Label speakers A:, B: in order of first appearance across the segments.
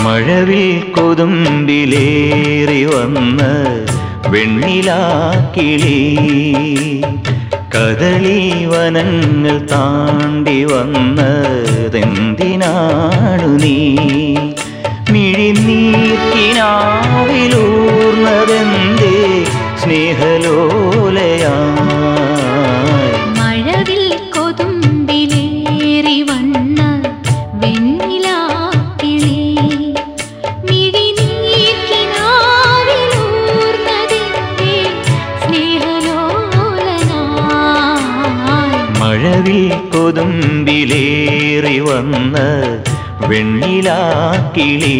A: മഴവിൽ കൊതുമ്പിലേറി വന്ന് വെണ്ണിലാക്കിളി കദളി വനങ്ങൾ താണ്ടി വന്നതെന്തിനാണു നീ മിഴിനീർക്കിനാവിലൂർന്നതെന്തേ സ്നേഹലോലയായി
B: മഴവിൽ കൊതുമ്പിലേറി വന്ന വെണ്ണിലാക്കിളി മിഴിനീർക്കിനാവിലൂർന്നതിന്റെ സ്നേഹലോലനായി
A: മഴവിൽ കൊതുമ്പിലേറി വന്ന് വെണ്ണിലാക്കിളി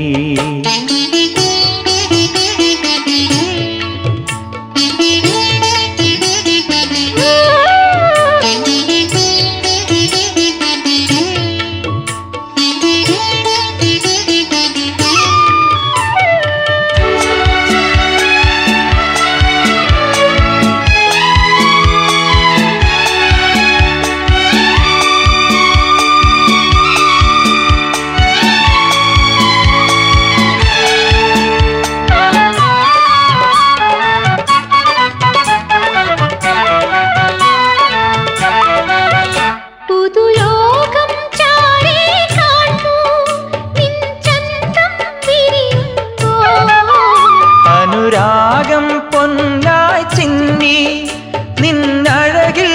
B: പുതുലോകം ചാരേ കാണൂ നിൻ ചന്തം വിരിയുമ്പോൾ
A: അനുരാഗം പൊന്നായി ചിന്നി നിന്നഴകിൽ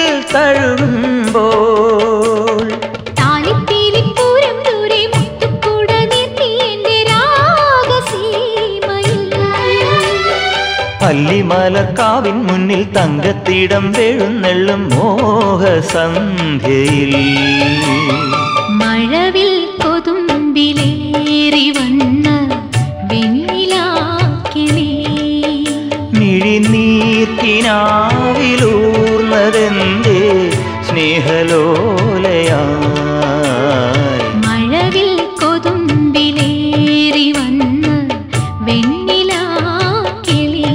A: തഴുകുമ്പോൾ
B: താലിപ്പീലിപ്പൂരം ദൂരെ മുത്തുക്കുട നിർത്തി എന്റെ രാഗസീമയിൽ
A: പല്ലിമലക്കാവിൻ മുന്നിൽ തങ്കത്തിടം വെഴുന്നെള്ളും മോഹസന്ധ്യയിൽ
B: മഴവിൽ കൊതുമ്പിലേറി വന്ന വെണ്ണിലാക്കിളി
A: മിഴിനീർക്കിനാവിലൂർന്നതെന്തേ സ്നേഹലോലയായി
B: മഴവിൽ കൊതുമ്പിലേറി വന്ന വെണ്ണിലാക്കിളി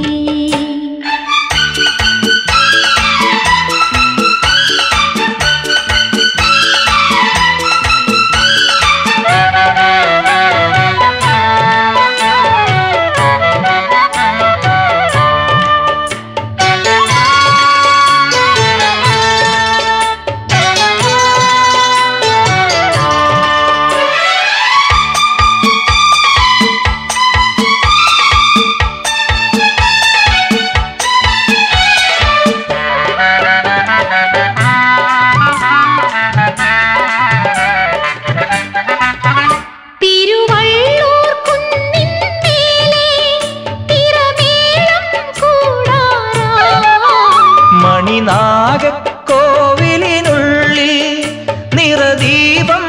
B: തിരുവള്ളൂർ കുന്നിൻ മേലെ തിരമേളം കൂടാറാ
A: മണിനാഗക്കോവിലിനുള്ളിൽ നിറദീപം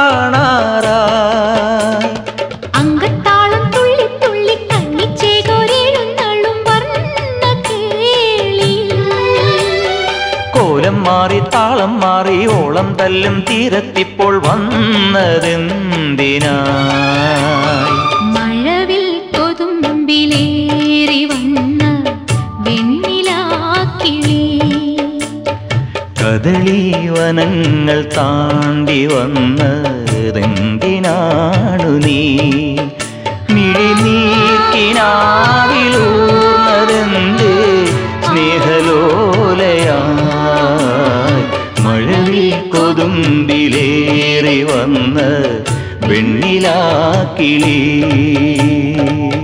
A: കാണാറായി
B: അങ്കത്താളം തുള്ളി തുള്ളി കണ്ണിച്ചേകൊരെഴുന്നള്ളും വർണ്ണ കേളി
A: കോലം മാറി താളം മാറി ഓളം തല്ലും തീരത്തിപ്പോൾ വന്നതെന്തിനായി
B: മഴവിൽ കൊതുമ്പിലേറി വന്ന വെണ്ണിലാക്കിളി
A: കദളി വനങ്ങൾ താണ്ടി വന്നതെന്തിനാണു നീ മിഴിനീക്കിനാവിലൂർന്നതെന്തേ സ്നേഹലോലയായി മഴവിൽ കൊതുമ്പിലേറി വന്ന് വെണ്ണിലാക്കിളി